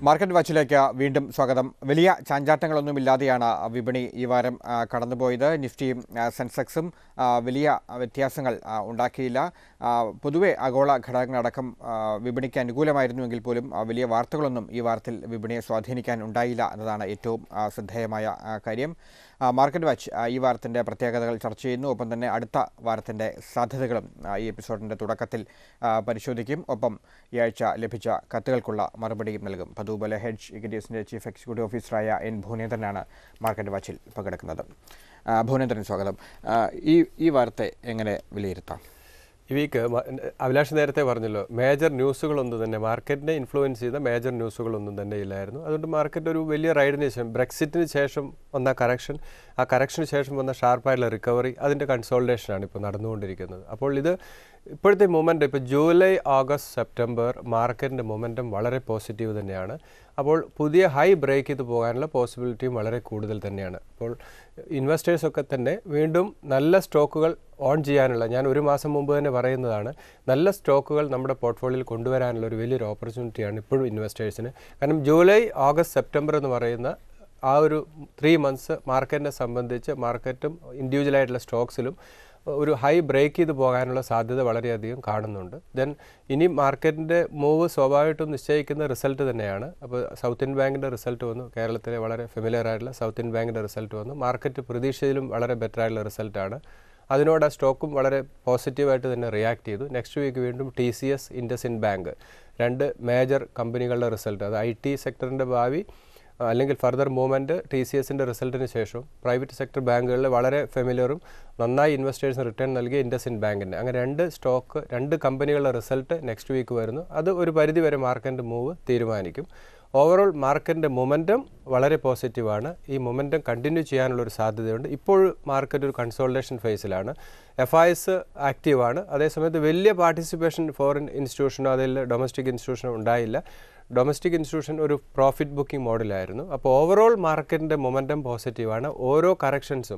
market വാച്ചിലേക്ക് വീണ്ടും സ്വാഗതം വലിയ ചാഞ്ചാട്ടങ്ങളൊന്നുമില്ലാതെയാണ് വിപണി ഈ വാരം ആ, കടന്നുപോയത് നിഫ്റ്റിയും ആ, സെൻസെക്സും ആ, വലിയ വ്യത്യാസങ്ങൾ ആ, ഉണ്ടാക്കിയില്ല ആ, പൊതുവെ ആഗോള ഘടകങ്ങളടക്കം ആ, വിപണിക്ക് അനുകൂലമായിരുന്നുവെങ്കിൽ പോലും ആ, വലിയ വാർത്തകളൊന്നും ഈ വാരത്തിൽ വിപണിയെ സ്വാധീനിക്കാൻ ഉണ്ടായില്ല എന്നതാണ് ഏറ്റവും ആ, ശ്രദ്ധേയമായ ആ, കാര്യം ആ, മാർക്കറ്റ് വാച്ച് ആ, ഈ വാരത്തിൻ്റെ പ്രത്യേകതകൾ ചർച്ച ചെയ്യുന്നു ഒപ്പം തന്നെ അടുത്ത വാരത്തിൻ്റെ സാധ്യതകളും ആ, ഈ എപ്പിസോഡിൻ്റെ തുടക്കത്തിൽ ആ, പരിശോധിക്കും ഒപ്പം ഈ ആഴ്ച ലഭിച്ച കത്തുകൾക്കുള്ള മറുപടിയും നൽകും പതുപോലെ ഹെഡ്ജ് ഇക്വിറ്റീസിൻ്റെ ചീഫ് എക്സിക്യൂട്ടീവ് ഓഫീസറായ എൻ ഭുവനേന്ദ്രനാണ് മാർക്കറ്റ് വാച്ചിൽ പങ്കെടുക്കുന്നത് ആ, ഭുവനേന്ദ്രൻ സ്വാഗതം ആ, ഈ ഈ വാരത്തെ എങ്ങനെ വിലയിരുത്താം ഈ വീക്ക് മ- അഭിലാഷ് നേരത്തെ പറഞ്ഞല്ലോ മേജർ ന്യൂസുകളൊന്നും തന്നെ മാർക്കറ്റിനെ ഇൻഫ്ലുവൻസ് ചെയ്ത മേജർ ന്യൂസുകളൊന്നും തന്നെ ഇല്ലായിരുന്നു അതുകൊണ്ട് മാർക്കറ്റ് ഒരു വലിയ റൈഡിന് ശേഷം ബ്രെക്സിറ്റിന് ശേഷം വന്ന കറക്ഷൻ ആ കറക്ഷന് ശേഷം വന്ന ഷാർപ്പായിട്ടുള്ള റിക്കവറി അതിൻ്റെ കൺസോൾട്ടേഷനാണ് ഇപ്പോൾ നടന്നുകൊണ്ടിരിക്കുന്നത് അപ്പോൾ ഇത് ഇപ്പോഴത്തെ മൊമെൻറ്റം ഇപ്പോൾ ജൂലൈ ഓഗസ്റ്റ് സെപ്റ്റംബർ മാർക്കറ്റിൻ്റെ മൊമെൻറ്റം വളരെ പോസിറ്റീവ് തന്നെയാണ് അപ്പോൾ പുതിയ ഹൈ ബ്രേക്ക് ചെയ്ത് പോകാനുള്ള പോസിബിലിറ്റിയും വളരെ കൂടുതൽ തന്നെയാണ് അപ്പോൾ ഇൻവെസ്റ്റേഴ്സൊക്കെ തന്നെ വീണ്ടും നല്ല സ്റ്റോക്കുകൾ ഓൺ ചെയ്യാനുള്ള ഞാൻ ഒരു മാസം മുമ്പ് തന്നെ പറയുന്നതാണ് നല്ല സ്റ്റോക്കുകൾ നമ്മുടെ പോർട്ട്ഫോളിയോയിൽ കൊണ്ടുവരാനുള്ള ഒരു വലിയൊരു ഓപ്പർച്യൂണിറ്റിയാണ് ഇപ്പോഴും ഇൻവെസ്റ്റേഴ്സിന് കാരണം ജൂലൈ ഓഗസ്റ്റ് സെപ്റ്റംബർ എന്ന് പറയുന്ന ആ ഒരു ത്രീ മന്ത്സ് മാർക്കറ്റിനെ സംബന്ധിച്ച് മാർക്കറ്റും ഇൻഡിവിജ്വലായിട്ടുള്ള സ്റ്റോക്സിലും ഒരു ഹൈ ബ്രേക്ക് ചെയ്ത് പോകാനുള്ള സാധ്യത വളരെയധികം കാണുന്നുണ്ട് ദെൻ ഇനി മാർക്കറ്റിൻ്റെ മൂവ് സ്വാഭാവികമായിട്ടും നിശ്ചയിക്കുന്ന റിസൾട്ട് തന്നെയാണ് അപ്പോൾ സൗത്ത് ഇന്ത്യൻ ബാങ്കിൻ്റെ റിസൾട്ട് വന്നു കേരളത്തിലെ വളരെ ഫെമിലിയർ ആയിട്ടുള്ള സൗത്ത് ഇന്ത്യൻ ബാങ്കിൻ്റെ റിസൾട്ട് വന്നു മാർക്കറ്റ് പ്രതീക്ഷയിലും വളരെ ബെറ്റർ ആയിട്ടുള്ള റിസൾട്ടാണ് അതിനോട് ആ സ്റ്റോക്കും വളരെ പോസിറ്റീവായിട്ട് തന്നെ റിയാക്ട് ചെയ്തു നെക്സ്റ്റ് വീക്ക് വീണ്ടും T C S IndusInd bank രണ്ട് മേജർ കമ്പനികളുടെ റിസൾട്ട് അത് ഐ ടി സെക്ടറിൻ്റെ ഭാവി ആ, അല്ലെങ്കിൽ ഫർദർ മൂവ്മെൻറ്റ് ടി സി എസിൻ്റെ റിസൾട്ടിന് ശേഷം പ്രൈവറ്റ് സെക്ടർ ബാങ്കുകളിൽ വളരെ ഫെമിലിയറും നന്നായി ഇൻവെസ്റ്റേഴ്സിന് റിട്ടേൺ നൽകിയ ഇൻഡസിൻ ബാങ്കിൻ്റെ അങ്ങനെ രണ്ട് സ്റ്റോക്ക് രണ്ട് കമ്പനികളുടെ റിസൾട്ട് നെക്സ്റ്റ് വീക്ക് വരുന്നു അത് ഒരു പരിധി വരെ മാർക്കറ്റിൻ്റെ മൂവ് തീരുമാനിക്കും ഓവറോൾ മാർക്കറ്റിൻ്റെ മൊമെൻറ്റം വളരെ പോസിറ്റീവാണ് ഈ മൊമെൻറ്റം കണ്ടിന്യൂ ചെയ്യാനുള്ള ഒരു സാധ്യതയുണ്ട് ഇപ്പോൾ മാർക്കറ്റ് ഒരു കൺസോൾട്ടേഷൻ ഫേസിലാണ് എഫ് ഐ എസ് ആക്റ്റീവാണ് അതേസമയത്ത് വലിയ പാർട്ടിസിപ്പേഷൻ ഫോറിൻ ഇൻസ്റ്റിറ്റ്യൂഷനോ അതിൽ ഡൊമസ്റ്റിക് ഇൻസ്റ്റിറ്റ്യൂഷനോ ഉണ്ടായില്ല ഡൊമസ്റ്റിക് ഇൻസ്റ്റിറ്റ്യൂഷൻ ഒരു പ്രോഫിറ്റ് ബുക്കിംഗ് മോഡലായിരുന്നു അപ്പോൾ ഓവറോൾ മാർക്കറ്റിൻ്റെ മൊമെൻറ്റം പോസിറ്റീവാണ് ഓരോ കറക്ഷൻസും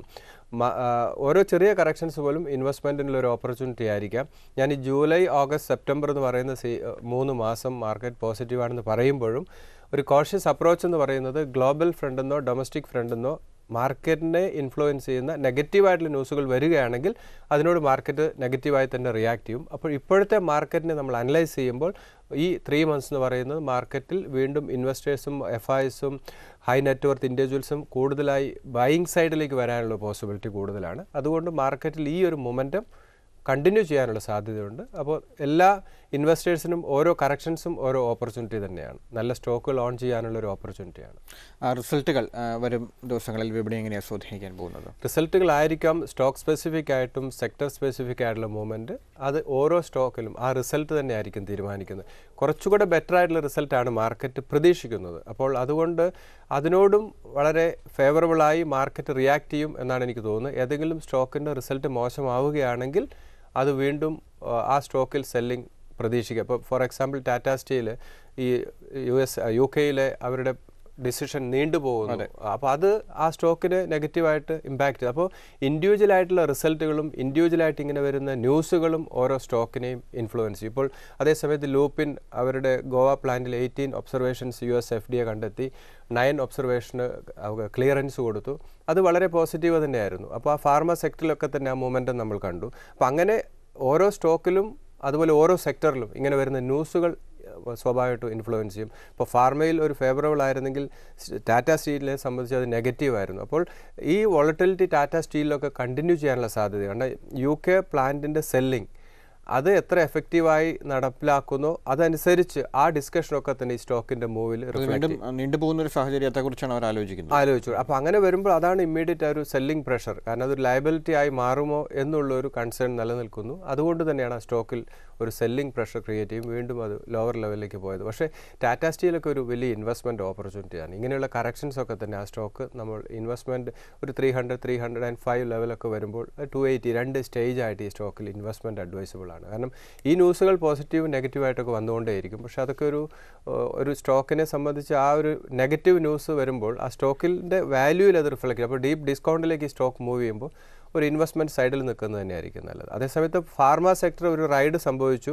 ഓരോ ചെറിയ കറക്ഷൻസ് പോലും ഇൻവെസ്റ്റ്മെൻറ്റിനുള്ള ഒരു ഓപ്പർച്യൂണിറ്റി ആയിരിക്കാം ഞാൻ ഈ ജൂലൈ ഓഗസ്റ്റ് സെപ്റ്റംബർ എന്ന് പറയുന്ന സീ മൂന്ന് മാസം മാർക്കറ്റ് പോസിറ്റീവാണെന്ന് പറയുമ്പോഴും ഒരു കോഷ്യസ് അപ്രോച്ച് എന്ന് പറയുന്നത് ഗ്ലോബൽ ഫ്രണ്ടെന്നോ ഡൊമസ്റ്റിക് ഫ്രണ്ടെന്നോ മാർക്കറ്റിനെ ഇൻഫ്ലുവൻസ് ചെയ്യുന്ന നെഗറ്റീവായിട്ടുള്ള ന്യൂസുകൾ വരികയാണെങ്കിൽ അതിനോട് മാർക്കറ്റ് നെഗറ്റീവായി തന്നെ റിയാക്ട് ചെയ്യും അപ്പോൾ ഇപ്പോഴത്തെ മാർക്കറ്റിനെ നമ്മൾ അനലൈസ് ചെയ്യുമ്പോൾ ഈ ത്രീ മന്ത്സ് എന്ന് പറയുന്നത് മാർക്കറ്റിൽ വീണ്ടും ഇൻവെസ്റ്റേഴ്സും എഫ് ഐസും ഹൈ നെറ്റ്വർത്ത് ഇൻഡിവിജ്വൽസും കൂടുതലായി ബൈയിങ് സൈഡിലേക്ക് വരാനുള്ള പോസിബിലിറ്റി കൂടുതലാണ് അതുകൊണ്ട് മാർക്കറ്റിൽ ഈ ഒരു മൊമെൻറ്റം കണ്ടിന്യൂ ചെയ്യാനുള്ള സാധ്യതയുണ്ട് അപ്പോൾ എല്ലാ ഇൻവെസ്റ്റേഴ്സിനും ഓരോ കറക്ഷൻസും ഓരോ ഓപ്പർച്യൂണിറ്റി തന്നെയാണ് നല്ല സ്റ്റോക്കുകൾ ഓൺ ചെയ്യാനുള്ള ഒരു ഓപ്പർച്യൂണിറ്റിയാണ് ആ, റിസൾട്ടുകൾ ആ, വരും ദിവസങ്ങളിൽ വിപണി എങ്ങനെയാണ് സ്വാധീനിക്കാൻ പോകുന്നത് റിസൾട്ടുകളായിരിക്കാം സ്റ്റോക്ക് സ്പെസിഫിക് ആയിട്ടും സെക്ടർ സ്പെസിഫിക് ആയിട്ടുള്ള മൂവ്മെൻറ്റ് അത് ഓരോ സ്റ്റോക്കിലും ആ റിസൾട്ട് തന്നെ ആയിരിക്കും തീരുമാനിക്കുന്നത് കുറച്ചുകൂടെ ബെറ്റർ ആയിട്ടുള്ള റിസൾട്ടാണ് മാർക്കറ്റ് പ്രതീക്ഷിക്കുന്നത് അപ്പോൾ അതുകൊണ്ട് അതിനോടും വളരെ ഫേവറബിളായി മാർക്കറ്റ് റിയാക്ട് ചെയ്യും എന്നാണ് എനിക്ക് തോന്നുന്നത് ഏതെങ്കിലും സ്റ്റോക്കിൻ്റെ റിസൾട്ട് മോശമാവുകയാണെങ്കിൽ അത് വീണ്ടും ആ, ആ സ്റ്റോക്കിൽ സെല്ലിംഗ് പ്രതീക്ഷിക്കുക ഇപ്പോൾ ഫോർ എക്സാമ്പിൾ ടാറ്റ സ്റ്റീൽ ഈ യു എസ് യു കെയിലെ അവരുടെ ഡിസിഷൻ നീണ്ടുപോകുന്നു അപ്പോൾ അത് ആ സ്റ്റോക്കിന് നെഗറ്റീവായിട്ട് ഇമ്പാക്റ്റ് ചെയ്യും അപ്പോൾ ഇൻഡിവിജ്വൽ ആയിട്ടുള്ള റിസൾട്ടുകളും ഇൻഡിവിജ്വലായിട്ട് ഇങ്ങനെ വരുന്ന ന്യൂസുകളും ഓരോ സ്റ്റോക്കിനെയും ഇൻഫ്ലുവൻസ് ചെയ്യും ഇപ്പോൾ അതേസമയത്ത് ലൂപ്പിൻ അവരുടെ ഗോവ പ്ലാന്റിൽ eighteen observations U S F D A കണ്ടെത്തി നയൻ ഒബ്സർവേഷന് ക്ലിയറൻസ് കൊടുത്തു അത് വളരെ പോസിറ്റീവ് തന്നെയായിരുന്നു അപ്പോൾ ആ ഫാർമ സെക്ടറിലൊക്കെ തന്നെ ആ മൂമെൻറ്റം നമ്മൾ കണ്ടു അപ്പോൾ അങ്ങനെ ഓരോ സ്റ്റോക്കിലും അതുപോലെ ഓരോ സെക്ടറിലും ഇങ്ങനെ വരുന്ന ന്യൂസുകൾ ഏഹ്, സ്വാഭാവികമായിട്ടും ഇൻഫ്ലുവൻസ് ചെയ്യും ഇപ്പോൾ ഫാർമയിൽ ഒരു ഫേവറബിൾ ആയിരുന്നെങ്കിൽ സ് ടാറ്റ സ്റ്റീലിനെ സംബന്ധിച്ച് അത് നെഗറ്റീവ് ആയിരുന്നു അപ്പോൾ ഈ വോളറ്റിലിറ്റി ടാറ്റ സ്റ്റീലിലൊക്കെ കണ്ടിന്യൂ ചെയ്യാനുള്ള സാധ്യതയുണ്ട് യു കെ പ്ലാന്റിൻ്റെ സെല്ലിംഗ് അത് എത്ര എഫക്റ്റീവായി നടപ്പിലാക്കുന്നോ അതനുസരിച്ച് ആ ഡിസ്കഷനൊക്കെ തന്നെ ഈ സ്റ്റോക്കിൻ്റെ മൂവിൽ അത് വീണ്ടും ആ, നീണ്ടുപോകുന്ന ഒരു സാഹചര്യത്തെക്കുറിച്ചാണ് അവർ ആലോചിക്കുന്നത് ആലോചിച്ചു അപ്പോൾ അങ്ങനെ വരുമ്പോൾ അതാണ് ഇമ്മീഡിയറ്റ് ഒരു സെല്ലിംഗ് പ്രഷർ കാരണം അതൊരു ലയബിലിറ്റി ആയി മാറുമോ എന്നുള്ള ഒരു കൺസേൺ നിലനിൽക്കുന്നു അതുകൊണ്ട് തന്നെയാണ് ആ സ്റ്റോക്കിൽ ഒരു സെല്ലിംഗ് പ്രഷർ ക്രിയേറ്റ് ചെയ്യും വീണ്ടും അത് ലോവർ ലെവലിലേക്ക് പോയത് പക്ഷേ ടാറ്റ സ്റ്റീലൊക്കെ ഒരു വലിയ ഇൻവെസ്റ്റ്മെൻറ്റ് ഓപ്പർച്യൂണിറ്റിയാണ് ഇങ്ങനെയുള്ള കറക്ഷൻസ് ഒക്കെ തന്നെ ആ സ്റ്റോക്ക് നമ്മൾ ഇൻവെസ്റ്റ്മെൻറ്റ് ഒരു three hundred three hundred and five ലെവലൊക്കെ വരുമ്പോൾ ടു എയ്റ്റി രണ്ട് സ്റ്റേജ് ആയിട്ട് ഈ സ്റ്റോക്കിൽ ഇൻവെസ്റ്റ്മെൻറ്റ് അഡ്വൈസബിൾ ആണ് കാരണം ഈ ന്യൂസുകൾ പോസിറ്റീവ് നെഗറ്റീവായിട്ടൊക്കെ വന്നുകൊണ്ടേയിരിക്കും പക്ഷേ അതൊക്കെ ഒരു ഏഹ്, ഒരു സ്റ്റോക്കിനെ സംബന്ധിച്ച് ആ ഒരു നെഗറ്റീവ് ന്യൂസ് വരുമ്പോൾ ആ സ്റ്റോക്കിൻ്റെ വാല്യൂവിൽ അത് റിഫ്ലക്റ്റ് ചെയ്യും അപ്പോൾ ഡീപ്പ് ഡിസ്കൗണ്ടിലേക്ക് ഈ സ്റ്റോക്ക് മൂവ് ചെയ്യുമ്പോൾ ഒരു ഇൻവെസ്റ്റ്മെൻറ്റ് സൈഡിൽ നിൽക്കുന്നത് തന്നെയായിരിക്കും നല്ലത് അതേസമയത്ത് ഫാർമ സെക്ടർ ഒരു റൈഡ് സംഭവിച്ചു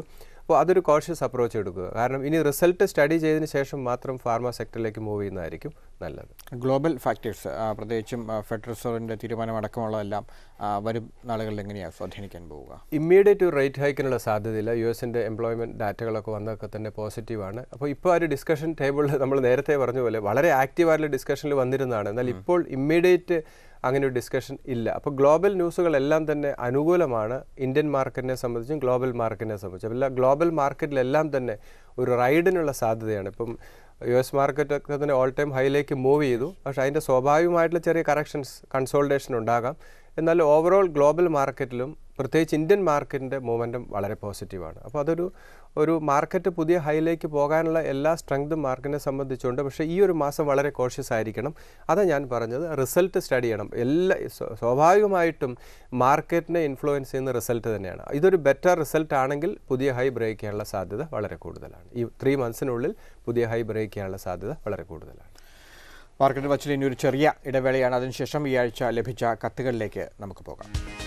അപ്പോൾ അതൊരു കോഷ്യസ് അപ്രോച്ച് എടുക്കുക കാരണം ഇനി റിസൾട്ട് സ്റ്റഡി ചെയ്തതിന് ശേഷം മാത്രം ഫാർമ സെക്ടറിലേക്ക് മൂവ് ചെയ്യുന്നതായിരിക്കും നല്ലത് ഗ്ലോബൽ ഫാക്ടേഴ്സ് പ്രത്യേകിച്ചും ആ, ഫെഡറൽ റിസർവിൻ്റെ തീരുമാനമടക്കമുള്ളതെല്ലാം ആ, വരും നാളുകളിൽ എങ്ങനെയാണ് സ്വാധീനിക്കാൻ പോവുക ഇമ്മീഡിയറ്റ് ഒരു റേറ്റ് ഹൈക്കിനുള്ള സാധ്യതയില്ല യു എസിൻ്റെ എംപ്ലോയ്മെൻറ്റ് ഡാറ്റകളൊക്കെ വന്നതൊക്കെ തന്നെ പോസിറ്റീവാണ് അപ്പോൾ ഇപ്പോൾ ആ ഒരു ഡിസ്കഷൻ ടേബിളിൽ നമ്മൾ നേരത്തെ പറഞ്ഞ പോലെ വളരെ ആക്റ്റീവായിട്ടുള്ള ഡിസ്കഷനിൽ വന്നിരുന്നതാണ് എന്നാൽ ഇപ്പോൾ ഇമ്മീഡിയറ്റ് അങ്ങനെ ഒരു ഡിസ്കഷൻ ഇല്ല അപ്പോൾ ഗ്ലോബൽ ന്യൂസുകളെല്ലാം തന്നെ അനുകൂലമാണ് ഇന്ത്യൻ മാർക്കറ്റിനെ സംബന്ധിച്ചും ഗ്ലോബൽ മാർക്കറ്റിനെ സംബന്ധിച്ചും എല്ലാ ഗ്ലോബൽ മാർക്കറ്റിലെല്ലാം തന്നെ ഒരു റൈഡിനുള്ള സാധ്യതയാണ് ഇപ്പം യു എസ് മാർക്കറ്റൊക്കെ തന്നെ ഓൾ ടൈം ഹൈയിലേക്ക് മൂവ് ചെയ്തു പക്ഷേ അതിൻ്റെ സ്വാഭാവികമായിട്ടുള്ള ചെറിയ കറക്ഷൻസ് കൺസോൾട്ടേഷൻ ഉണ്ടാകാം എന്നാൽ ഓവറോൾ ഗ്ലോബൽ മാർക്കറ്റിലും പ്രത്യേകിച്ച് ഇന്ത്യൻ മാർക്കറ്റിൻ്റെ മൂവ്മെൻറ്റും വളരെ പോസിറ്റീവാണ് അപ്പോൾ അതൊരു ഒരു മാർക്കറ്റ് പുതിയ ഹൈയിലേക്ക് പോകാനുള്ള എല്ലാ സ്ട്രെങ്തും മാർക്കറ്റിനെ സംബന്ധിച്ചുണ്ട് പക്ഷേ ഈ ഒരു മാസം വളരെ കോഷ്യസ് ആയിരിക്കണം അതാണ് ഞാൻ പറഞ്ഞത് റിസൾട്ട് സ്റ്റഡി ചെയ്യണം എല്ലാ സ്വ- സ്വാഭാവികമായിട്ടും മാർക്കറ്റിനെ ഇൻഫ്ലുവൻസ് ചെയ്യുന്ന റിസൾട്ട് തന്നെയാണ് ഇതൊരു ബെറ്റർ റിസൾട്ട് ആണെങ്കിൽ പുതിയ ഹൈ ബ്രേക്ക് ചെയ്യാനുള്ള സാധ്യത വളരെ കൂടുതലാണ് ഈ ത്രീ മന്ത്സിനുള്ളിൽ പുതിയ ഹൈ ബ്രേക്ക് ചെയ്യാനുള്ള സാധ്യത വളരെ കൂടുതലാണ് മാർക്കറ്റ് വച്ചിൽ ഇനി ഒരു ചെറിയ ഇടവേളയാണ് അതിനുശേഷം ഈ ആഴ്ച ലഭിച്ച കത്തുകളിലേക്ക് നമുക്ക് പോകാം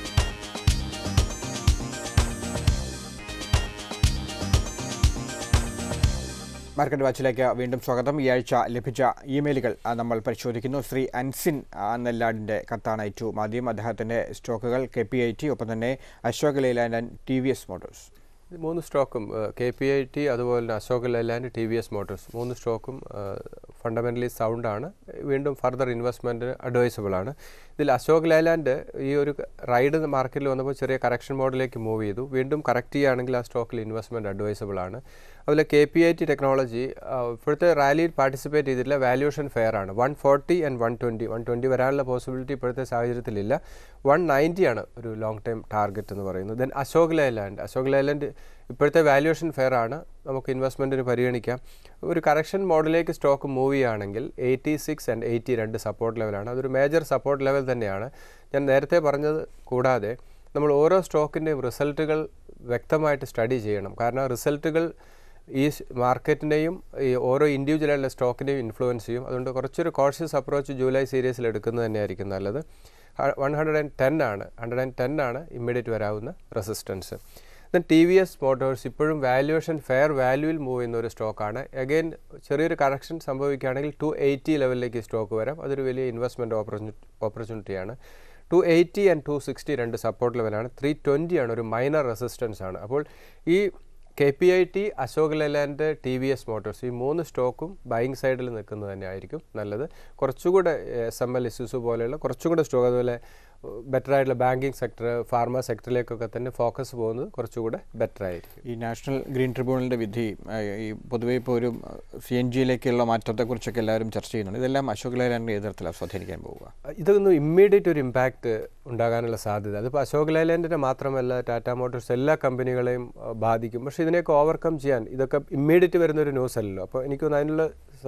മാർക്കറ്റ് വാച്ചിലേക്ക് വീണ്ടും സ്വാഗതം ഈ ആഴ്ച ലഭിച്ച ഇമെയിലുകൾ ആ, നമ്മൾ പരിശോധിക്കുന്നു ശ്രീ അൻസിൻ ആ, നെല്ലാടിൻ്റെ കത്താണ് ഏറ്റവും ആദ്യം അദ്ദേഹത്തിൻ്റെ സ്റ്റോക്കുകൾ കെ പി ഐ ടി ഒപ്പം തന്നെ Ashok Leyland and T V S Motors ഇത് മൂന്ന് സ്റ്റോക്കും കെ പി ഐ ടി അതുപോലെ തന്നെ Ashok Leyland T V S Motors മൂന്ന് സ്റ്റോക്കും ഫണ്ടമെൻ്റലി സൗണ്ടാണ് വീണ്ടും ഫർദർ ഇൻവെസ്റ്റ്മെൻറ്റിന് അഡ്വൈസബിൾ ആണ് ഇതിൽ അശോക് ലൈലാൻഡ് ഈ ഒരു റൈഡ് മാർക്കറ്റിൽ വന്നപ്പോൾ ചെറിയ കറക്ഷൻ മോഡിലേക്ക് മൂവ് ചെയ്തു വീണ്ടും കറക്റ്റ് ചെയ്യുകയാണെങ്കിൽ ആ സ്റ്റോക്കിൽ ഇൻവെസ്റ്റ്മെൻറ്റ് അഡ്വൈസബിൾ ആണ് അതുപോലെ K P I T technology ഇപ്പോഴത്തെ റാലിയിൽ പാർട്ടിസിപ്പേറ്റ് ചെയ്തിട്ടില്ല വാല്യൂഷൻ ഫെയർ ആണ് one forty and one twenty one twenty വരാനുള്ള പോസിബിലിറ്റി ഇപ്പോഴത്തെ സാഹചര്യത്തിലില്ല വൺ നയൻറ്റി ആണ് ഒരു ലോങ് ടൈം ടാർഗറ്റ് എന്ന് പറയുന്നത് then Ashok Leyland Ashok Leyland ഇപ്പോഴത്തെ വാല്യൂഷൻ ഫെയർ ആണ് നമുക്ക് ഇൻവെസ്റ്റ്മെൻറ്റിന് പരിഗണിക്കാം ഒരു കറക്ഷൻ മോഡലിലേക്ക് സ്റ്റോക്ക് മൂവ് ചെയ്യുകയാണെങ്കിൽ എയ്റ്റി സിക്സ് ആൻഡ് എയ്റ്റി രണ്ട് സപ്പോർട്ട് ലെവലാണ് അതൊരു മേജർ സപ്പോർട്ട് ലെവൽ തന്നെയാണ് ഞാൻ നേരത്തെ പറഞ്ഞത് കൂടാതെ നമ്മൾ ഓരോ സ്റ്റോക്കിൻ്റെയും റിസൾട്ടുകൾ വ്യക്തമായിട്ട് സ്റ്റഡി ചെയ്യണം കാരണം റിസൾട്ടുകൾ ഈ മാർക്കറ്റിനെയും ഈ ഓരോ ഇൻഡിവിജ്വലായിട്ടുള്ള സ്റ്റോക്കിനെയും ഇൻഫ്ലുവൻസ് ചെയ്യും അതുകൊണ്ട് കുറച്ചൊരു കോഷ്യസ് അപ്രോച്ച് ജൂലൈ സീരീസിൽ എടുക്കുന്നത് തന്നെയായിരിക്കും നല്ലത് വൺ ഹൺഡ്രഡ് ആൻഡ് ടെൻ ആണ് ഹൺഡ്രഡ് ആൻഡ് ടെൻ ആണ് ഇമ്മീഡിയറ്റ് വരാവുന്ന resistance then T V S Motors ഇപ്പോഴും വാല്യുവേഷൻ ഫെയർ വാല്യൂവിൽ മൂവ് ചെയ്യുന്ന ഒരു സ്റ്റോക്കാണ് അഗെയിൻ ചെറിയൊരു കറക്ഷൻ സംഭവിക്കുകയാണെങ്കിൽ ടു എയ്റ്റി ലെവലിലേക്ക് സ്റ്റോക്ക് വരാം അതൊരു വലിയ ഇൻവെസ്റ്റ്മെൻറ്റ് ഓപ്പർച്യൂണിറ്റി ഓപ്പർച്യൂണിറ്റിയാണ് two eighty and two sixty രണ്ട് സപ്പോർട്ട് ലെവലാണ് ത്രീ ട്വൻറ്റി ആണ് ഒരു മൈനർ റെസിസ്റ്റൻസ് ആണ് അപ്പോൾ ഈ K P I T Ashok Leyland T V S Motors ഈ മൂന്ന് സ്റ്റോക്കും ബൈങ് സൈഡിൽ നിൽക്കുന്നത് തന്നെ ആയിരിക്കും നല്ലത് കുറച്ചുകൂടെ എസ് എം എൽ ഇഷ്യൂസ് പോലെയുള്ള കുറച്ചുകൂടെ സ്റ്റോക്ക് അതുപോലെ ബെറ്റർ ആയിട്ടുള്ള ബാങ്കിങ് സെക്ടർ ഫാർമ സെക്ടറിലേക്കൊക്കെ തന്നെ ഫോക്കസ് പോകുന്നത് കുറച്ചുകൂടെ ബെറ്റർ ആയിരിക്കും ഈ നാഷണൽ ഗ്രീൻ ട്രിബ്യൂണലിൻ്റെ വിധി ആ, ഈ പൊതുവെ ഇപ്പോൾ ഒരു സി എൻ ജിയിലേക്കുള്ള മാറ്റത്തെക്കുറിച്ചൊക്കെ എല്ലാവരും ചർച്ച ചെയ്യുന്നുണ്ട് ഇതെല്ലാം അശോക് ലൈലാൻഡിൻ്റെ എതിർത്തിലാണ് സ്വാധീനിക്കാൻ പോവുക ഇതൊന്നും ഇമ്മീഡിയറ്റ് ഒരു ഇമ്പാക്റ്റ് ഉണ്ടാകാനുള്ള സാധ്യത അതിപ്പോൾ അശോക് ലൈലാൻഡിനെ മാത്രമല്ല ടാറ്റ മോട്ടോഴ്സ് എല്ലാ കമ്പനികളെയും ആ, ബാധിക്കും പക്ഷേ ഇതിനെയൊക്കെ ഓവർകം ചെയ്യാൻ ഇതൊക്കെ ഇമ്മീഡിയറ്റ് വരുന്ന ഒരു ന്യൂസ് അല്ലല്ലോ അപ്പോൾ എനിക്ക് തോന്നുന്നു അതിനുള്ള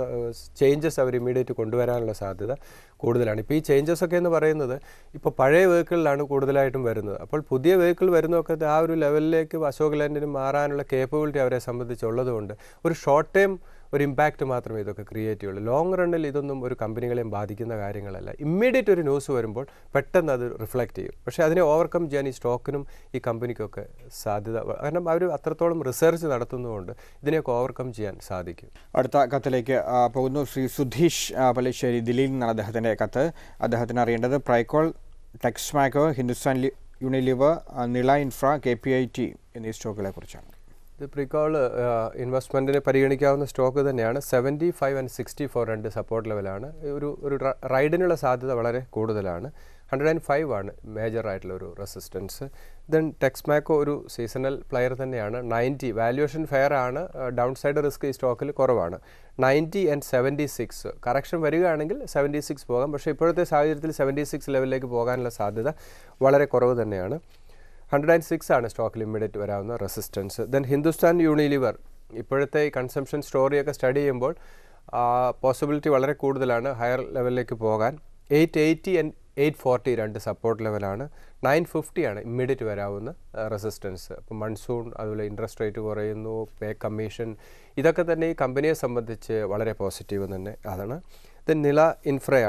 ചേഞ്ചസ് അവർ ഇമ്മീഡിയറ്റ് കൊണ്ടുവരാനുള്ള സാധ്യത കൂടുതലാണ് ഇപ്പോൾ ഈ ചേഞ്ചസ് ഒക്കെ എന്ന് പറയുന്നത് ഇപ്പോൾ പഴയ വെഹിക്കിളിലാണ് കൂടുതലായിട്ടും വരുന്നത് അപ്പോൾ പുതിയ വെഹിക്കിൾ വരുന്നതൊക്കെ ആ ഒരു ലെവലിലേക്ക് അശോക് ലാൻഡിന് മാറാനുള്ള കേപ്പബിലിറ്റി അവരെ സംബന്ധിച്ചുള്ളതുകൊണ്ട് ഒരു ഷോർട്ട് ടൈം ഒരു ഇമ്പാക്റ്റ് മാത്രമേ ഇതൊക്കെ ക്രിയേറ്റ് ചെയ്യുള്ളൂ ലോങ് റണ്ണിൽ ഇതൊന്നും ഒരു കമ്പനികളെയും ബാധിക്കുന്ന കാര്യങ്ങളല്ല ഇമ്മീഡിയറ്റ് ഒരു ന്യൂസ് വരുമ്പോൾ പെട്ടെന്ന് അത് റിഫ്ലക്റ്റ് ചെയ്യും പക്ഷേ അതിനെ ഓവർകം ചെയ്യാൻ ഈ സ്റ്റോക്കിനും ഈ കമ്പനിക്കൊക്കെ സാധ്യത കാരണം അവർ അത്രത്തോളം റിസർച്ച് നടത്തുന്നതുകൊണ്ട് ഇതിനെയൊക്കെ ഓവർകം ചെയ്യാൻ സാധിക്കും അടുത്ത കത്തിലേക്ക് ആ, പോകുന്നു ശ്രീ സുധീഷ് ആ, പള്ളിശ്ശേരി ദില്ലിയിൽ നിന്നാണ് അദ്ദേഹത്തിൻ്റെ കത്ത് അദ്ദേഹത്തിന് അറിയേണ്ടത് പ്രൈക്കോൾ ടെക്സ്മാക്കോ ഹിന്ദുസ്ഥാൻ ലി- യൂണിലിവർ ആ, Nila Infra K P I T എന്നീ സ്റ്റോക്കുകളെ കുറിച്ചാണ് ഇത് പ്രീകോൾ ഇൻവെസ്റ്റ്മെൻറ്റിന് പരിഗണിക്കാവുന്ന സ്റ്റോക്ക് തന്നെയാണ് seventy five and sixty four രണ്ട് സപ്പോർട്ട് ലെവലാണ് ഒരു ഒരു റ- റൈഡിനുള്ള സാധ്യത വളരെ കൂടുതലാണ് ഹൺഡ്രഡ് ആൻഡ് ഫൈവ് ആണ് മേജർ ആയിട്ടുള്ള ഒരു റെസിസ്റ്റൻസ് ദെൻ ടെക്സ്മാക്കോ ഒരു സീസണൽ പ്ലെയർ തന്നെയാണ് നയൻറ്റി വാല്യുവേഷൻ ഫെയർ ആണ് ഡൗൺ സൈഡ് റിസ്ക് ഈ സ്റ്റോക്കിൽ കുറവാണ് ninety and seventy six correction വരികയാണെങ്കിൽ സെവൻറ്റി സിക്സ് പോകാം പക്ഷേ ഇപ്പോഴത്തെ സാഹചര്യത്തിൽ സെവൻറ്റി സിക്സ് ലെവലിലേക്ക് പോകാനുള്ള സാധ്യത വളരെ കുറവ് തന്നെയാണ് ഹൺഡ്രഡ് ആൻഡ് സിക്സ് ആണ് സ്റ്റോക്കിൽ ഇമ്മീഡിയറ്റ് വരാവുന്ന റെസിസ്റ്റൻസ് ദെൻ ഹിന്ദുസ്ഥാൻ യൂണിലിവർ ഇപ്പോഴത്തെ ഈ കൺസംഷൻ സ്റ്റോറിയൊക്കെ സ്റ്റഡി ചെയ്യുമ്പോൾ പോസിബിലിറ്റി വളരെ കൂടുതലാണ് ഹയർ ലെവലിലേക്ക് പോകാൻ eight eighty and eight forty രണ്ട് സപ്പോർട്ട് ലെവലാണ് നയൻ ഫിഫ്റ്റി ആണ് ഇമ്മീഡിയറ്റ് വരാവുന്ന റെസിസ്റ്റൻസ് അപ്പം മൺസൂൺ അതുപോലെ ഇൻട്രസ്റ്റ് റേറ്റ് കുറയുന്നു പേ കമ്മീഷൻ ഇതൊക്കെ തന്നെ ഈ കമ്പനിയെ സംബന്ധിച്ച് വളരെ പോസിറ്റീവ് തന്നെ അതാണ് ദെൻ നില ഇൻഫ്രയാണ്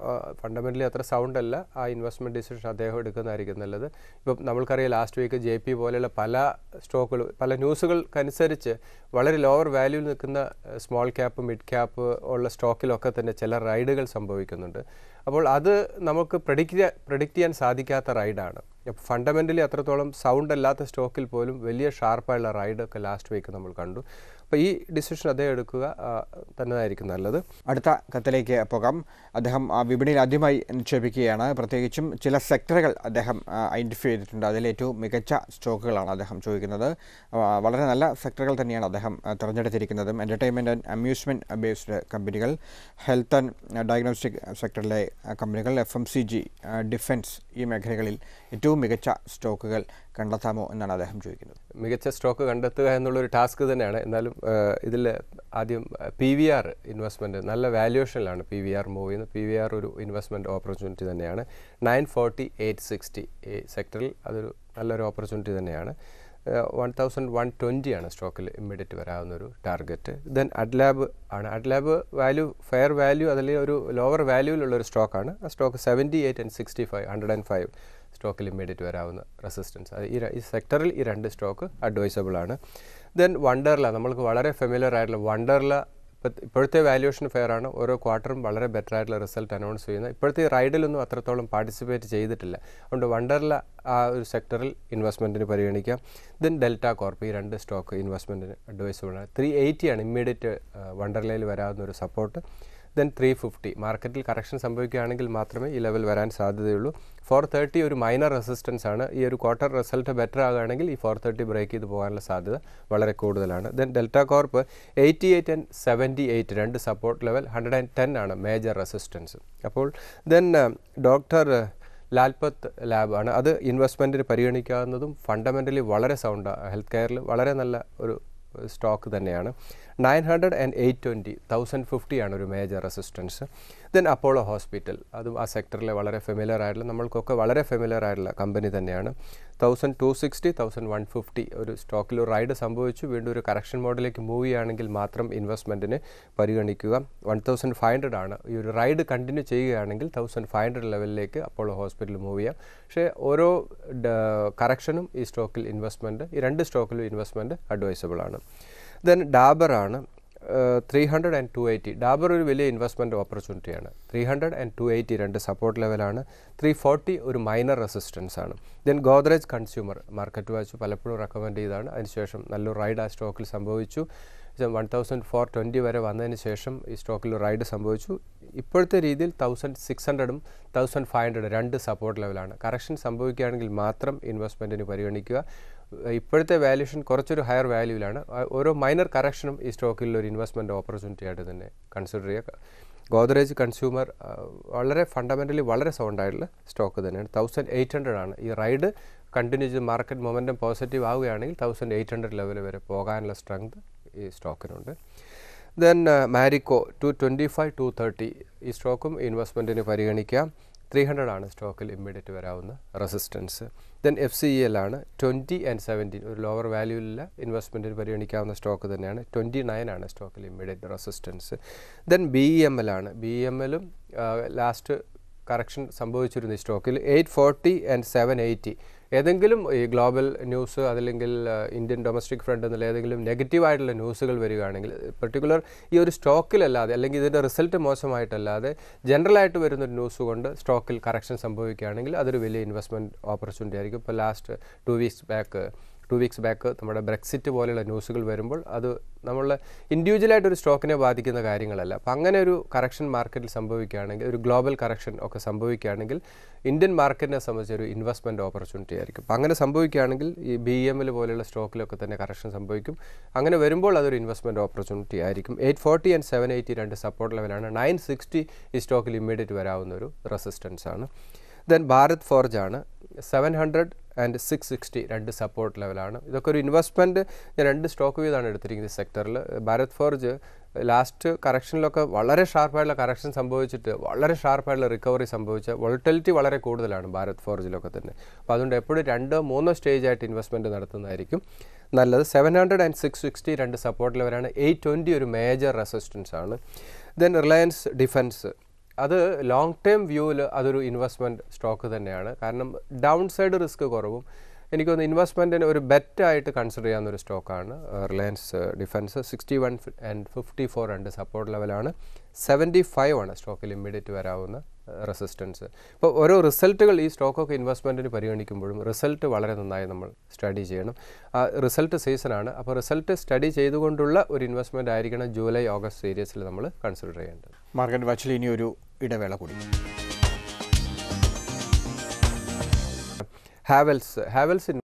ഫണ്ടമെൻ്റലി അത്ര സൗണ്ട് അല്ല ആ ഇൻവെസ്റ്റ്മെൻറ്റ് ഡിസിഷൻ അദ്ദേഹം എടുക്കുന്നതായിരിക്കും നല്ലത് ഇപ്പം നമ്മൾക്കറിയാം ലാസ്റ്റ് വീക്ക് ജെ പി പോലെയുള്ള പല സ്റ്റോക്കുകൾ പല ന്യൂസുകൾക്കനുസരിച്ച് വളരെ ലോവർ വാല്യൂവിൽ നിൽക്കുന്ന സ്മോൾ ക്യാപ്പ് മിഡ് ക്യാപ്പ് ഉള്ള സ്റ്റോക്കിലൊക്കെ തന്നെ ചില റൈഡുകൾ സംഭവിക്കുന്നുണ്ട് അപ്പോൾ അത് നമുക്ക് പ്രഡിക്റ്റ് പ്രഡിക്റ്റ് ചെയ്യാൻ സാധിക്കാത്ത റൈഡാണ് അപ്പോൾ ഫണ്ടമെൻ്റലി അത്രത്തോളം സൗണ്ട് അല്ലാത്ത സ്റ്റോക്കിൽ പോലും വലിയ ഷാർപ്പായുള്ള റൈഡൊക്കെ ലാസ്റ്റ് വീക്ക് നമ്മൾ കണ്ടു അപ്പോൾ ഈ ഡിസിഷൻ അദ്ദേഹം എടുക്കുക ആ, തന്നെയായിരിക്കും നല്ലത് അടുത്ത കത്തിലേക്ക് പോകാം അദ്ദേഹം ആ, വിപണിയിൽ ആദ്യമായി നിക്ഷേപിക്കുകയാണ് പ്രത്യേകിച്ചും ചില സെക്ടറുകൾ അദ്ദേഹം ഐഡൻറ്റിഫൈ ചെയ്തിട്ടുണ്ട് അതിൽ ഏറ്റവും മികച്ച സ്റ്റോക്കുകളാണ് അദ്ദേഹം ചോദിക്കുന്നത് ആ, വളരെ നല്ല സെക്ടറുകൾ തന്നെയാണ് അദ്ദേഹം ആ, തിരഞ്ഞെടുത്തിരിക്കുന്നതും എൻ്റർടൈൻമെൻറ്റ് ആൻഡ് അമ്യൂസ്മെൻറ്റ് ബേസ്ഡ് കമ്പനികൾ ഹെൽത്ത് ആൻഡ് ഡയഗ്നോസ്റ്റിക് സെക്ടറിലെ ആ, കമ്പനികൾ F M C G defence ഈ മേഖലകളിൽ ഏറ്റവും മികച്ച സ്റ്റോക്കുകൾ കണ്ടെത്താമോ എന്നാണ് അദ്ദേഹം ചോദിക്കുന്നത് മികച്ച സ്റ്റോക്ക് കണ്ടെത്തുക എന്നുള്ളൊരു ടാസ്ക് തന്നെയാണ് എന്നാലും ഇതിൽ ആദ്യം പി വി ആർ ഇൻവെസ്റ്റ്മെൻറ്റ് നല്ല വാല്യുവേഷനിലാണ് പി വി ആർ മൂവ് ചെയ്യുന്നത് പി വി ആർ ഒരു ഇൻവെസ്റ്റ്മെൻറ്റ് ഓപ്പർച്യൂണിറ്റി തന്നെയാണ് നയൻ ഫോർട്ടി എയ്റ്റ് സിക്സ്റ്റി ഈ സെക്ടറിൽ അതൊരു നല്ലൊരു ഓപ്പർച്യൂണിറ്റി തന്നെയാണ് വൺ തൗസൻഡ് വൺ ട്വൻറ്റി ആണ് സ്റ്റോക്കിൽ ഇമ്മീഡിയറ്റ് വരാവുന്ന ഒരു ടാർഗറ്റ് ദെൻ അഡ്ലാബ് ആണ് അഡ്ലാബ് വാല്യൂ ഫെയർ വാല്യൂ അതിൽ ഒരു ലോവർ വാല്യൂവിലുള്ള ഒരു സ്റ്റോക്കാണ് ആ stock seventy eight and sixty five hundred and five സ്റ്റോക്കിൽ ഇമ്മീഡിയറ്റ് വരാവുന്ന റെസിസ്റ്റൻസ് അത് ഈ ര- ഈ സെക്ടറിൽ ഈ രണ്ട് സ്റ്റോക്ക് അഡ്വൈസബിൾ ആണ് ദെൻ വണ്ടർല നമ്മൾക്ക് വളരെ ഫെമിലിയർ ആയിട്ടുള്ള വണ്ടർല ഇപ്പം ഇപ്പോഴത്തെ വാല്യുവേഷൻ ഫെയർ ആണ് ഓരോ ക്വാർട്ടറും വളരെ ബെറ്റർ ആയിട്ടുള്ള റിസൾട്ട് അനൗൺസ് ചെയ്യുന്നത് ഇപ്പോഴത്തെ ഈ റൈഡിലൊന്നും അത്രത്തോളം പാർട്ടിസിപ്പേറ്റ് ചെയ്തിട്ടില്ല അതുകൊണ്ട് വണ്ടർല ആ ഒരു സെക്ടറിൽ ഇൻവെസ്റ്റ്മെൻറ്റിന് പരിഗണിക്കാം ദെൻ ഡെൽറ്റ കോർപ്പ് ഈ രണ്ട് സ്റ്റോക്ക് ഇൻവെസ്റ്റ്മെൻറ്റിന് അഡ്വൈസബിൾ ആണ് ത്രീ ആണ് ഇമ്മീഡിയറ്റ് വണ്ടർലയിൽ വരാവുന്ന ഒരു സപ്പോർട്ട് ദെൻ ത്രീ ഫിഫ്റ്റി മാർക്കറ്റിൽ കറക്ഷൻ സംഭവിക്കുകയാണെങ്കിൽ മാത്രമേ ഈ ലെവൽ വരാൻ സാധ്യതയുള്ളൂ ഫോർ തേർട്ടി ഒരു മൈനർ റെസിസ്റ്റൻസ് ആണ് ഈ ഒരു ക്വാർട്ടർ റിസൾട്ട് ബെറ്റർ ആകുകയാണെങ്കിൽ ഈ ഫോർ തേർട്ടി ബ്രേക്ക് ചെയ്ത് പോകാനുള്ള സാധ്യത വളരെ കൂടുതലാണ് then Delta Corp eighty eight and seventy eight രണ്ട് support level hundred and ten ആണ് മേജർ റെസിസ്റ്റൻസ് അപ്പോൾ ദെൻ ഡോക്ടർ ലാൽപത്ത് ലാബാണ് അത് ഇൻവെസ്റ്റ്മെൻറ്റിന് പരിഗണിക്കാവുന്നതും ഫണ്ടമെൻ്റലി വളരെ സൗണ്ട് ഹെൽത്ത് കെയറിൽ വളരെ നല്ല ഒരു സ്റ്റോക്ക് തന്നെയാണ് nine hundred and eight twenty thousand fifty ആണ് ഒരു major resistance then Apollo hospital അതും ആ സെക്ടറിലെ വളരെ ഫെമിലിയർ ആയിട്ടുള്ള നമ്മൾക്കൊക്കെ വളരെ ഫെമിലിയർ ആയിട്ടുള്ള കമ്പനി തന്നെയാണ് thousand two sixty thousand one fifty ഒരു സ്റ്റോക്കിൽ ഒരു റൈഡ് സംഭവിച്ചു വീണ്ടും ഒരു കറക്ഷൻ മോഡിലേക്ക് മൂവ് ചെയ്യുകയാണെങ്കിൽ മാത്രം ഇൻവെസ്റ്റ്മെൻറ്റിന് പരിഗണിക്കുക വൺ തൗസൻഡ് ഫൈവ് ഹൺഡ്രഡ് ആണ് ഈ ഒരു റൈഡ് കണ്ടിന്യൂ ചെയ്യുകയാണെങ്കിൽ തൗസൻഡ് ഫൈവ് ഹൺഡ്രഡ് ലെവലിലേക്ക് അപ്പോളോ ഹോസ്പിറ്റൽ മൂവ് ചെയ്യാം പക്ഷേ ഓരോ കറക്ഷനും ഈ സ്റ്റോക്കിൽ ഇൻവെസ്റ്റ്മെൻറ്റ് ഈ രണ്ട് സ്റ്റോക്കിലും ഇൻവെസ്റ്റ്മെൻറ്റ് അഡ്വൈസബിൾ ആണ് ദെൻ ഡാബർ ആണ് three hundred and two eighty Dabur ഒരു വലിയ ഇൻവെസ്റ്റ്മെൻറ്റ് ഓപ്പർച്യൂണിറ്റിയാണ് three hundred and two eighty രണ്ട് സപ്പോർട്ട് ലെവലാണ് ത്രീ ഫോർട്ടി ഒരു മൈനർ റെസിസ്റ്റൻസ് ആണ് then Godrej consumer market watch പലപ്പോഴും റെക്കമെൻഡ് ചെയ്താണ് അതിനുശേഷം നല്ലൊരു റൈഡ് ആ സ്റ്റോക്കിൽ സംഭവിച്ചു വൺ തൗസൻഡ് ഫോർ ട്വൻറ്റി വരെ വന്നതിന് ശേഷം ഈ സ്റ്റോക്കിൽ റൈഡ് സംഭവിച്ചു ഇപ്പോഴത്തെ രീതിയിൽ തൗസൻഡ് സിക്സ് ഹൺഡ്രഡും തൗസൻഡ് ഫൈവ് ഹൺഡ്രഡ് രണ്ട് സപ്പോർട്ട് ലെവലാണ് കറക്ഷൻ സംഭവിക്കുകയാണെങ്കിൽ മാത്രം ഇൻവെസ്റ്റ്മെൻറ്റിന് പരിഗണിക്കുക ഇപ്പോഴത്തെ വാല്യൂഷൻ കുറച്ചൊരു ഹയർ വാല്യൂവിലാണ് ആ ഓരോ മൈനർ കറക്ഷനും ഈ സ്റ്റോക്കിൽ ഒരു ഇൻവെസ്റ്റ്മെൻറ്റ് ഓപ്പർച്യൂണിറ്റി ആയിട്ട് തന്നെ കൺസിഡർ ചെയ്യുക ഗോദ്രേജ് കൺസ്യൂമർ വളരെ ഫണ്ടമെൻ്റലി വളരെ സൗണ്ട് ആയിട്ടുള്ള സ്റ്റോക്ക് തന്നെയാണ് തൗസൻഡ് എയ്റ്റ് ഹൺഡ്രഡ് ആണ് ഈ റൈഡ് കണ്ടിന്യൂ ചെയ്ത് മാർക്കറ്റ് മൊമെൻറ്റം പോസിറ്റീവ് ആവുകയാണെങ്കിൽ തൗസൻഡ് എയ്റ്റ് ഹൺഡ്രഡ് ലെവൽ വരെ പോകാനുള്ള സ്ട്രെങ്ത് ഈ സ്റ്റോക്കിനുണ്ട് then Marico two twenty five two thirty ഈ സ്റ്റോക്കും ഇൻവെസ്റ്റ്മെൻറ്റിന് പരിഗണിക്കാം ത്രീ ഹൺഡ്രഡ് ആണ് സ്റ്റോക്കിൽ ഇമ്മീഡിയറ്റ് വരാവുന്ന resistance then F C L ആണ് ട്വൻറ്റി ആൻഡ് സെവൻറ്റീൻ ഒരു ലോവർ വാല്യൂവിലുള്ള ഇൻവെസ്റ്റ്മെൻറ്റിന് പരിഗണിക്കാവുന്ന സ്റ്റോക്ക് തന്നെയാണ് ട്വൻറ്റി നയൻ ആണ് സ്റ്റോക്കിൽ immediate resistance then B M L ആണ് ബി എം എല്ലും ലാസ്റ്റ് കറക്ഷൻ സംഭവിച്ചിരുന്നു ഈ സ്റ്റോക്കിൽ eight forty and seven eighty ഏതെങ്കിലും ഈ ഗ്ലോബൽ ന്യൂസ് അതല്ലെങ്കിൽ ഇന്ത്യൻ ഡൊമസ്റ്റിക് ഫ്രണ്ട് എന്നുള്ള ഏതെങ്കിലും നെഗറ്റീവ് ആയിട്ടുള്ള ന്യൂസുകൾ വരികയാണെങ്കിൽ പെർട്ടിക്കുലർ ഈ ഒരു സ്റ്റോക്കിലല്ലാതെ അല്ലെങ്കിൽ ഇതിൻ്റെ റിസൾട്ട് മോശമായിട്ടല്ലാതെ ജനറലായിട്ട് വരുന്നൊരു ന്യൂസ് കൊണ്ട് സ്റ്റോക്കിൽ കറക്ഷൻ സംഭവിക്കുകയാണെങ്കിൽ അതൊരു വലിയ ഇൻവെസ്റ്റ്മെൻറ്റ് ഓപ്പർച്യൂണിറ്റി ആയിരിക്കും ഇപ്പോൾ last two weeks back two weeks back നമ്മുടെ ബ്രെക്സിറ്റ് പോലെയുള്ള ന്യൂസുകൾ വരുമ്പോൾ അത് നമ്മൾ ഇൻഡിവിജ്വലായിട്ട് ഒരു സ്റ്റോക്കിനെ ബാധിക്കുന്ന കാര്യങ്ങളല്ല അപ്പം അങ്ങനെ ഒരു കറക്ഷൻ മാർക്കറ്റിൽ സംഭവിക്കുകയാണെങ്കിൽ ഒരു ഗ്ലോബൽ കറക്ഷൻ ഒക്കെ സംഭവിക്കുകയാണെങ്കിൽ ഇന്ത്യൻ മാർക്കറ്റിനെ സംബന്ധിച്ച് ഒരു ഇൻവെസ്റ്റ്മെൻറ്റ് ഓപ്പർച്യൂണിറ്റി ആയിരിക്കും അപ്പം അങ്ങനെ സംഭവിക്കുകയാണെങ്കിൽ ഈ ബി എം എൽ പോലെയുള്ള സ്റ്റോക്കിലൊക്കെ തന്നെ കറക്ഷൻ സംഭവിക്കും അങ്ങനെ വരുമ്പോൾ അതൊരു ഇൻവെസ്റ്റ്മെൻറ്റ് ഓപ്പർച്യൂണിറ്റി ആയിരിക്കും eight forty and seven eighty രണ്ട് സപ്പോർട്ട് ലെവലാണ് നയൻ സിക്സ്റ്റി ഈ സ്റ്റോക്കിൽ ഇമ്മീഡിയറ്റ് വരാവുന്ന ഒരു റെസിസ്റ്റൻസ് ആണ് ദെൻ ഭാരത് ഫോർജ് ആണ് seven hundred and six sixty രണ്ട് സപ്പോർട്ട് ലെവലാണ് ഇതൊക്കെ ഒരു ഇൻവെസ്റ്റ്മെൻറ്റ് ഞാൻ രണ്ട് സ്റ്റോക്ക് വീതമാണ് എടുത്തിരിക്കുന്നത് ഈ സെക്ടറിൽ ഭാരത് ഫോർജ് ലാസ്റ്റ് കറക്ഷനിലൊക്കെ വളരെ ഷാർപ്പായിട്ടുള്ള കറക്ഷൻ സംഭവിച്ചിട്ട് വളരെ ഷാർപ്പായിട്ടുള്ള റിക്കവറി സംഭവിച്ച വോൾട്ടിലിറ്റി വളരെ കൂടുതലാണ് ഭാരത് ഫോർജിലൊക്കെ തന്നെ അപ്പോൾ അതുകൊണ്ട് എപ്പോഴും രണ്ടോ മൂന്നോ സ്റ്റേജ് ആയിട്ട് ഇൻവെസ്റ്റ്മെൻറ്റ് നടത്തുന്നതായിരിക്കും നല്ലത് seven hundred and six sixty രണ്ട് സപ്പോർട്ട് ലെവലാണ് എയ്റ്റ് ട്വൻറ്റി ഒരു മേജർ റെസിസ്റ്റൻസ് ആണ് ദെൻ റിലയൻസ് ഡിഫൻസ് അത് ലോങ് ടേം വ്യൂവിൽ അതൊരു ഇൻവെസ്റ്റ്മെൻറ്റ് സ്റ്റോക്ക് തന്നെയാണ് കാരണം ഡൗൺ സൈഡ് റിസ്ക് കുറവും എനിക്കൊന്ന് ഇൻവെസ്റ്റ്മെൻറ്റിന് ഒരു ബെറ്റായിട്ട് കൺസിഡർ ചെയ്യാവുന്ന ഒരു സ്റ്റോക്കാണ് Reliance defence sixty one and fifty four രണ്ട് സപ്പോർട്ട് ലെവലാണ് സെവൻറ്റി ഫൈവ് ആണ് സ്റ്റോക്കിൽ ഇമ്മീഡിയറ്റ് വരാവുന്ന റെസിസ്റ്റൻസ് ഇപ്പോൾ ഓരോ റിസൾട്ടുകൾ ഈ സ്റ്റോക്കൊക്കെ ഇൻവെസ്റ്റ്മെൻറ്റിന് പരിഗണിക്കുമ്പോഴും റിസൾട്ട് വളരെ നന്നായി നമ്മൾ സ്റ്റഡി ചെയ്യണം ആ റിസൾട്ട് സീസണാണ് അപ്പോൾ റിസൾട്ട് സ്റ്റഡി ചെയ്തുകൊണ്ടുള്ള ഒരു ഇൻവെസ്റ്റ്മെൻറ്റ് ആയിരിക്കണം ജൂലൈ ഓഗസ്റ്റ് സീരീസിൽ നമ്മൾ കൺസിഡർ ചെയ്യേണ്ടത് മാർക്കറ്റ് വാച്ചിൽ ഇനി ഒരു ഇടവേള കൂടി ഹാവൽസ് ഹാവൽസ്